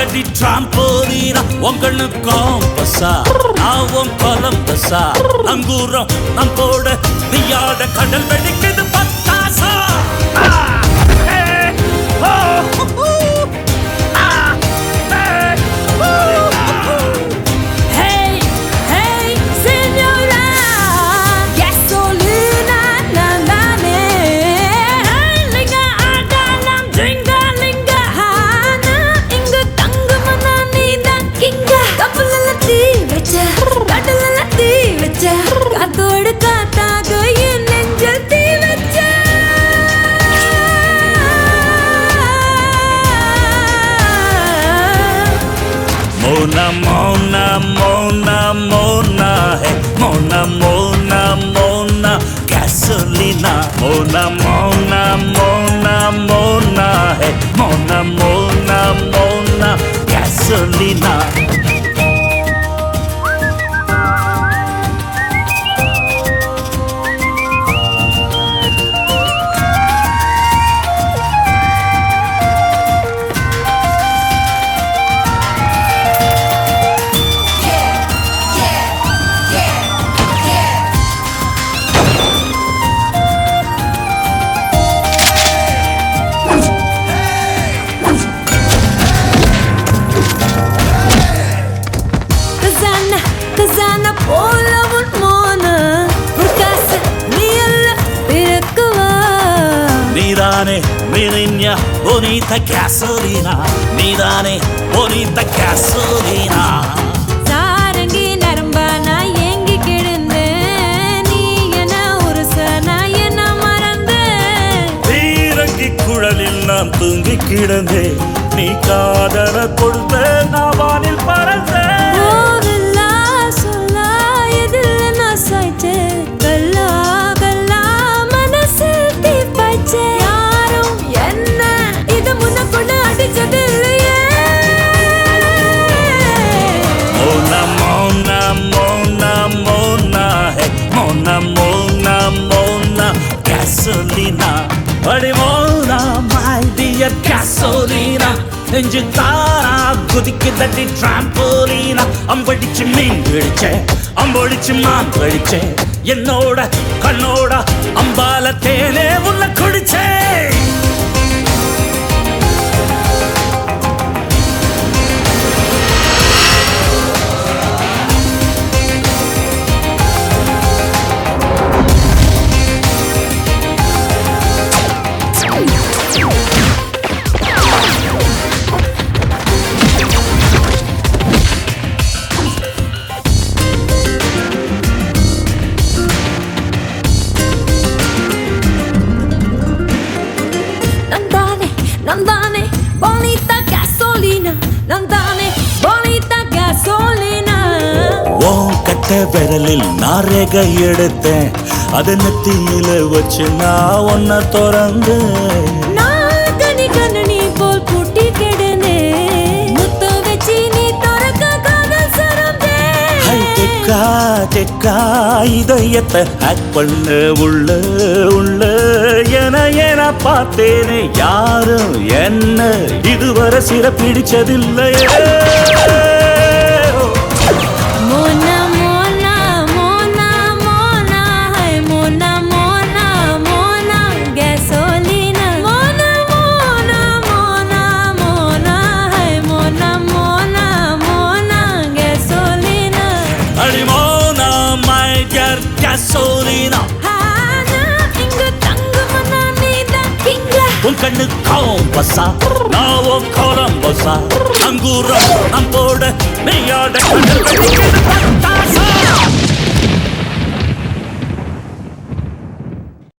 குதிக்குதடி டிராம்போலீனா உங்கன்னு காம்பஸா நான் உன் கொலம்பஸா நங்கூரம் நம்போட நீயாட கடல் வெடிக்குது பத்தாசா ஆ, ஏ, ஓ, ஹூ, ஹூ. ஆ, ஏ, ஓ, ஹூ. Hey, hey, señora, gasolina, na na na. Linga ada nam dringa linga hana. இங்கு தங்குமனா நீதான் கிங்க. கப்பல்ல தீ வச்ச, கடல்ல தீ வச்ச, காத்தோடு காத்தாக என் நெஞ்சில் தீ வச்ச. Mona, Mona, Mona, Mona, hey, Mona, Mona, Mona, gasolina. Mona, Mona, Mona, Mona, hey, Mona, Mona, Mona, gasolina. Khazana, Khazana போல உன் மோனா. ஒரு காசு நீ அல்ல பிறக்குவா நீதானே மிரிஞ்ச bonita gasolina. நீதானே bonita gasolina. சாரங்கி நரம்பா நான் ஏங்கி கிடந்தேன் நீ என்ன உருச நான் என்ன மறந்தேன் பீரங்கி குழலில் நான் தூங்கி கிடந்தேன் நீ காதல கொடுத்த நான் வானில் பறந்தேன் ஓவெல்லா சொல்லா எதில் நான் சாய்ச்சேன் கல்லா கல்லா மனசில் தீ பாய்ச்சேன் யாரும் என்ன இது முன்ன கொண்டு அடிச்சது இல்லையே Mona, Mona, Mona, Mona, hey, Mona, Mona, Mona, gasolina. அடி மோனா my dear gasolina. நெஞ்சு தானா குதிக்கு தட்டி டிராம்போலீனா அம்படிச்சு மீன் பிடிச்சேன் அம்பொடிச்சு மான் கழிச்சேன் என்னோட கண்ணோட அம்பால தேனே உள்ள குடிச்சேன் நந்தானே நந்தானே bonita gasolina நந்தானே bonita gasolina உன் கட்ட விரலில் நான் ரேகை எடுத்தேன் அது நெத்தியில வச்சு நான் ஒன்ன திறந்து நான் கனி கண்ணனி போல் பூட்டி கிடனே முத்து வச்சு நீ திறக்க காதல் சரந்தே ஹை டெக்கா டெக்கா இதயத்தை ஹேக் பண்ண உள்ள உள்ள என என பார்த்தேனே யாரும் என்ன இதுவரை சிற பிடிச்சதில்லையே மோனா மோனா மோனா மோனா ஹை மோனா மோனா மோனா gasolina மோனா மோனா மோனா மோனா ஹை மோனா மோனா மோனா gasolina அடிமோனா மை டியர் gasolina ஆனா இங்கு தங்குமனா நீதான் கிங்க உன் கண்ணு காம்பஸா நான் உன் கொலம்பஸா அங்கூரம் நம்போட நீயாட கடல் வெடிக்குது